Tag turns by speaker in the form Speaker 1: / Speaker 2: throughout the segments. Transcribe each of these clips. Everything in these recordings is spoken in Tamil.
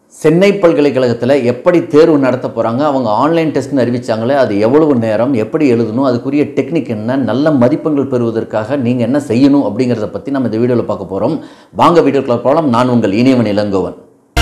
Speaker 1: சென்னை பல்கலைக்கழகத்தில் எப்படி தேர்வு நடத்த போகிறாங்க அவங்க ஆன்லைன் டெஸ்ட்னு அறிவிச்சாங்களே அது எவ்வளவு நேரம் எப்படி எழுதணும் அதுக்குரிய டெக்னிக் என்ன நல்ல மதிப்பெண்கள் பெறுவதற்காக நீங்கள் என்ன செய்யணும் அப்படிங்கிறத பற்றி நம்ம இந்த வீடியோவில் பார்க்க போகிறோம் வாங்க வீடியோக்குள்ள போகலாம் நான் உங்கள் இனியவன் இளங்கோவன்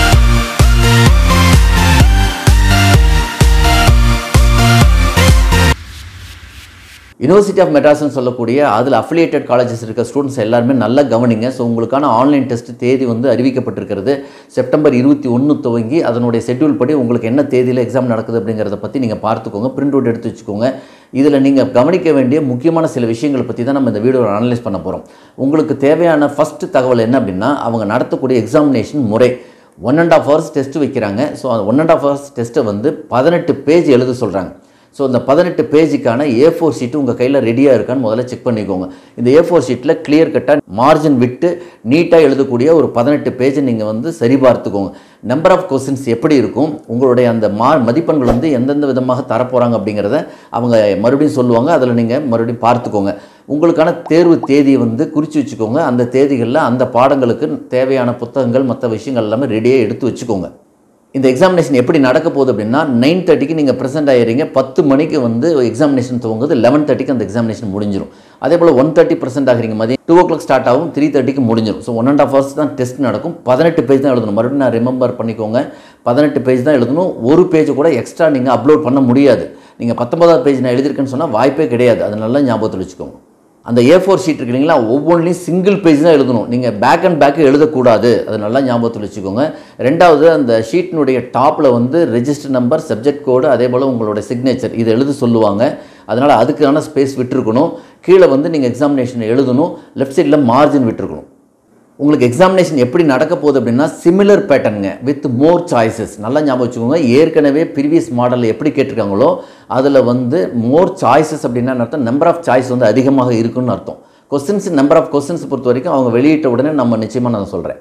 Speaker 1: யுனிவர்சிட்டி ஆஃப் மெட்ராஸ்னு சொல்லக்கூடிய அதில் அஃபிலியேட்டட் காலேஜஸ் இருக்க ஸ்டூடெண்ட்ஸ் எல்லாருமே நல்லா கவனிங்க ஸோ உங்களுக்கான ஆன்லைன் டெஸ்ட் தேதி வந்து அறிவிக்கப்பட்டிருக்கிறது செப்டம்பர் இருபத்தி ஒன்று துவங்கி அதனுடைய ஷெட்யூல் படி உங்களுக்கு என்ன தேதியில் எக்ஸாம் நடக்குது அப்படிங்கிறத பற்றி நீங்கள் பார்த்துக்கோங்க பிரிண்ட் அவுட் எடுத்து வச்சுக்கோங்க இதில் நீங்கள் கவனிக்க வேண்டிய முக்கியமான சில விஷயங்களை பற்றி தான் நம்ம இந்த வீடியோவில் அனலைஸ் பண்ண போகிறோம் உங்களுக்கு தேவையான ஃபஸ்ட்டு தகவல் என்ன அப்படின்னா அவங்க நடத்தக்கூடிய எக்ஸாமினேஷன் முறை one and half hours test வைக்கிறாங்க ஸோ அந்த ஒன் அண்ட் ஆஃப் ஹவர்ஸ் டெஸ்ட்டை வந்து பதினெட்டு பேஜ் எழுத சொல்கிறாங்க ஸோ இந்த பதினெட்டு பேஜுக்கான ஏ ஃபோர் ஷீட்டு உங்கள் கையில் ரெடியாக இருக்கான்னு முதல்ல செக் பண்ணிக்கோங்க இந்த ஏ ஃபோர் ஷீட்டில் கிளியர் கட்டாக மார்ஜின் விட்டு நீட்டாக எழுதக்கூடிய ஒரு பதினெட்டு பேஜை நீங்கள் வந்து சரிபார்த்துக்கோங்க நம்பர் ஆஃப் கொஸ்டின்ஸ் எப்படி இருக்கும் உங்களுடைய அந்த மா மதிப்பெண்கள் வந்து எந்தெந்த விதமாக தரப்போகிறாங்க அப்படிங்கிறத அவங்க மறுபடியும் சொல்லுவாங்க அதில் நீங்கள் மறுபடியும் பார்த்துக்கோங்க உங்களுக்கான தேர்வு தேதியை வந்து குறித்து வச்சுக்கோங்க அந்த தேதிகளில் அந்த பாடங்களுக்கு தேவையான புத்தகங்கள் மற்ற விஷயங்கள் எல்லாமே ரெடியாக எடுத்து வச்சுக்கோங்க இந்த எக்ஸாமினேஷன் எப்படி நடக்க போகுது அப்படின்னா நைன் தேர்ட்டிக்கு நீங்கள் ப்ரெசென்ட் ஆகிறீங்க பத்து மணிக்கு வந்து எக்ஸாமினேஷன் துவங்குது லெவன் தேர்ட்டிக்கு அந்த எக்ஸாமினேஷன் முடிஞ்சிடும் அதே போல் ஒன் தேர்ட்டி ப்ரெசென்ட் ஆகிறீங்க மதியம் டூ ஓ கிளாக் ஸ்டார்ட் ஆகும் த்ரீ தேர்ட்டிக்கு முடிஞ்சிடும் so one and half hours தான் டெஸ்ட் நடக்கும் பதினெட்டு பேஜ் தான் எழுதணும் மறுபடியும் நான் ரிமெம்பர் பண்ணிக்கோங்க பதினெட்டு பேஜ் தான் எழுதணும் ஒரு பேஜ் கூட எக்ஸ்ட்ரா நீங்கள் அப்லோட் பண்ண முடியாது நீங்கள் பத்தொன்பதாவது பேஜ் நான் எழுதியிருக்கேன்னு சொன்னால் வாய்ப்பே கிடையாது அது நல்லா ஞாபகத்தில் வச்சுக்கோங்க அந்த ஏ ஃபோர் ஷீட் இருக்கு இல்லைங்களா ஒவ்வொன்றிலையும் சிங்கிள் பேஜ் தான் எழுதணும் நீங்கள் பேக் அண்ட் பேக்கு எழுதக்கூடாது அது நல்லா ஞாபகத்தில் வச்சுக்கோங்க ரெண்டாவது அந்த ஷீட்டினுடைய டாப்பில் வந்து ரெஜிஸ்டர் நம்பர் சப்ஜெக்ட் கோடு அதே போல் உங்களோட சிக்னேச்சர் இதை எழுத சொல்லுவாங்க அதனால் அதுக்கான ஸ்பேஸ் விட்டுருக்கணும் கீழே வந்து நீங்கள் எக்ஸாமினேஷன் எழுதணும் லெஃப்ட் சைடில் மார்ஜின் விட்டுருக்கணும் உங்களுக்கு எக்ஸாமினேஷன் எப்படி நடக்க போகுது அப்படின்னா சிமிலர் பேட்டர்னுங்க வித் மோர் சாய்ஸஸ் நல்லா ஞாபகம் வச்சுக்கோங்க ஏற்கனவே ப்ரீவியஸ் மாடலில் எப்படி கேட்டிருக்காங்களோ அதில் வந்து மோர் சாய்ஸஸ் அப்படின்னா அர்த்தம் நம்பர் ஆஃப் சாய்ஸ் வந்து அதிகமாக இருக்குன்னு அர்த்தம் கொஸ்டின்ஸ் நம்பர் ஆஃப் கொஸ்டின்ஸ் பொறுத்த வரைக்கும் அவங்க வெளியிட்ட உடனே நம்ம நிச்சயமாக நான் சொல்கிறேன்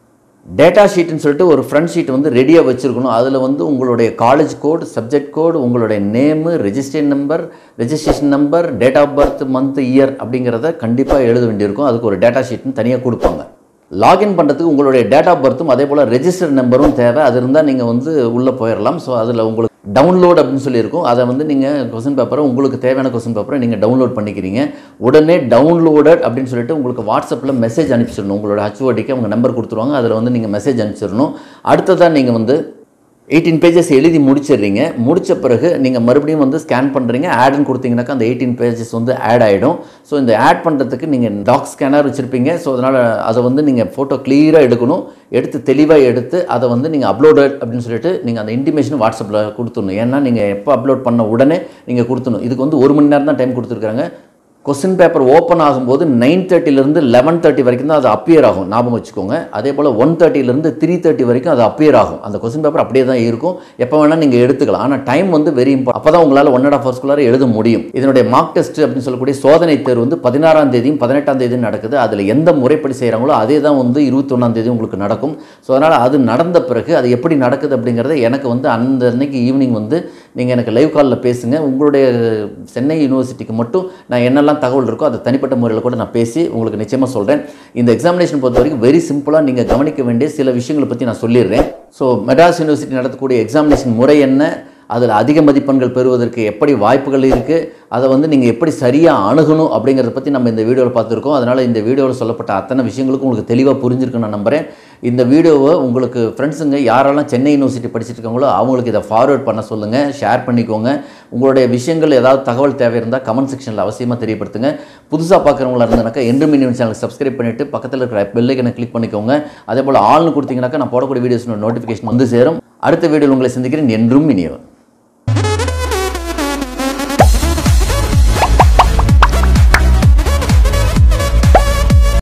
Speaker 1: டேட்டா ஷீட்னு சொல்லிட்டு ஒரு ஃப்ரண்ட் ஷீட் வந்து ரெடியாக வச்சுருக்கணும் அதில் வந்து உங்களுடைய காலேஜ் கோட் சப்ஜெக்ட் கோட் உங்களுடைய name registration number registration number date of birth month year அப்படிங்கிறத கண்டிப்பாக எழுத வேண்டியிருக்கும் அதுக்கு ஒரு டேட்டா ஷீட்னு தனியாக கொடுப்பாங்க லாகின் பண்ணுறதுக்கு உங்களுடைய டேட் ஆஃப் பர்த்தும் அதே போல் ரெஜிஸ்டர் நம்பரும் தேவை அது இருந்தால் நீங்கள் வந்து உள்ளே போயிடலாம் ஸோ அதில் உங்களுக்கு டவுன்லோட் அப்படின்னு சொல்லியிருக்கும் அதை வந்து நீங்கள் கொஸ்டின் பேப்பரை உங்களுக்கு தேவையான கொஸ்டின் பேப்பரை நீங்கள் டவுன்லோட் பண்ணிக்கிறீங்க உடனே டவுன்லோடட் அப்படின்னு சொல்லிட்டு உங்களுக்கு வாட்ஸ்அப்பில் மெசேஜ் அனுப்பிச்சிடணும் உங்களோட ஹச்ஓடிக்கு அவங்க நம்பர் கொடுத்துருவாங்க அதில் வந்து நீங்கள் மெசேஜ் அனுப்பிச்சிடணும் அடுத்ததாக நீங்கள் வந்து எயிட்டீன் பேஜஸ் எழுதி முடிச்சிடுறீங்க முடித்த பிறகு நீங்கள் மறுபடியும் வந்து ஸ்கேன் பண்ணுறீங்க ஆட்னு கொடுத்தீங்கன்னாக்கா அந்த எயிட்டீன் பேஜஸ் வந்து ஆட் ஆகிடும் ஸோ இந்த ஆட் பண்ணுறதுக்கு நீங்கள் டாக் ஸ்கேனர் வச்சுருப்பீங்க ஸோ அதனால் அதை வந்து நீங்கள் ஃபோட்டோ கிளியராக எடுக்கணும் எடுத்து தெளிவாக எடுத்து அதை வந்து நீங்கள் அப்லோடட் அப்படின்னு சொல்லிட்டு நீங்கள் அந்த இன்டிமேஷன் வாட்ஸ்அப்பில் கொடுத்துடணும் ஏன்னா நீங்கள் எப்போ அப்லோட் பண்ண உடனே நீங்கள் கொடுத்துடணும் இதுக்கு வந்து ஒரு மணி நேரம் தான் டைம் கொடுத்துருக்காங்க கொஸ்டின் பேப்பர் ஓப்பன் ஆகும்போது நைன் தேர்ட்டிலேருந்து லெவன் தேர்ட்டி வரைக்கும் தான் அது அப்பியர் ஆகும் ஞாபகம் வச்சுக்கோங்க அதே போல் ஒன் தேர்ட்டிலேருந்து த்ரீ தேர்ட்டி வரைக்கும் அது அப்பியர் ஆகும் அந்த கொஸ்டின் பேப்பர் அப்படியே தான் இருக்கும் எப்போ வேணால் நீங்கள் எடுத்துக்கலாம் ஆனால் டைம் வந்து வெரி இம்பார்ட் அப்போ தான் உங்களால் ஒன் அண்ட் ஆஃப் ஹவர்ஸ்குள்ளார எழுத முடியும் இதனுடைய மார்க் டெஸ்ட் அப்படின்னு சொல்லக்கூடிய சோதனை தேர்வு வந்து பதினாறாம் தேதியும் பதினெட்டாம் தேதியும் நடக்குது அதில் எந்த முறைப்படி செய்கிறாங்களோ அதே தான் வந்து இருபத்தொன்னாம் தேதி உங்களுக்கு நடக்கும் ஸோ அதனால் அது நடந்த பிறகு அது எப்படி நடக்குது அப்படிங்கிறத எனக்கு வந்து அந்த அன்னைக்கு ஈவினிங் வந்து நீங்கள் எனக்கு லைவ் காலில் பேசுங்க உங்களுடைய சென்னை யூனிவர்சிட்டிக்கு மட்டும் நான் என்னெல்லாம் தகவல் இருக்கோ அதை தனிப்பட்ட முறையில் கூட நான் பேசி உங்களுக்கு நிச்சயமாக சொல்கிறேன் இந்த எக்ஸாமினேஷன் பொறுத்த வரைக்கும் வெரி சிம்பிளாக நீங்கள் கவனிக்க வேண்டிய சில விஷயங்களை பற்றி நான் சொல்லிடுறேன் ஸோ மெட்ராஸ் யூனிவர்சிட்டி நடத்தக்கூடிய எக்ஸாமினேஷன் முறை என்ன அதில் அதிக மதிப்பெண்கள் பெறுவதற்கு எப்படி வாய்ப்புகள் இருக்குது அதை வந்து நீங்கள் எப்படி சரியாக அணுகணும் அப்படிங்கிறத பற்றி நம்ம இந்த வீடியோவில் பார்த்துருக்கோம் அதனால் இந்த வீடியோவில் சொல்லப்பட்ட அத்தனை விஷயங்களுக்கும் உங்களுக்கு தெளிவாக புரிஞ்சிருக்குன்னு நான் நம்புகிறேன் இந்த வீடியோவை உங்களுக்கு ஃப்ரெண்ட்ஸுங்க யாரெல்லாம் சென்னை யூனிவர்சிட்டி படிச்சுட்டு இருக்காங்களோ அவங்களுக்கு இதை ஃபார்வர்ட் பண்ண சொல்லுங்கள் ஷேர் பண்ணிக்கோங்க உங்களுடைய விஷயங்கள் ஏதாவது தகவல் தேவை இருந்தால் கமெண்ட் செக்ஷனில் அவசியமாக தெரியப்படுத்துங்க புதுசாக பார்க்குறவங்களா இருந்தாக்கா என்று மினிமம் சேனல் சப்ஸ்கிரைப் பண்ணிவிட்டு பக்கத்தில் இருக்கிற பெல்லைக்கனை கிளிக் பண்ணிக்கோங்க அதே போல் ஆள்னு கொடுத்தீங்கன்னாக்கா நான் போடக்கூடிய வீடியோஸ் நோட்டிஃபிகேஷன் வந்து சேரும் அடுத்த வீடியோவில் உங்களை சந்திக்கிறேன் என்றும் இனியவன்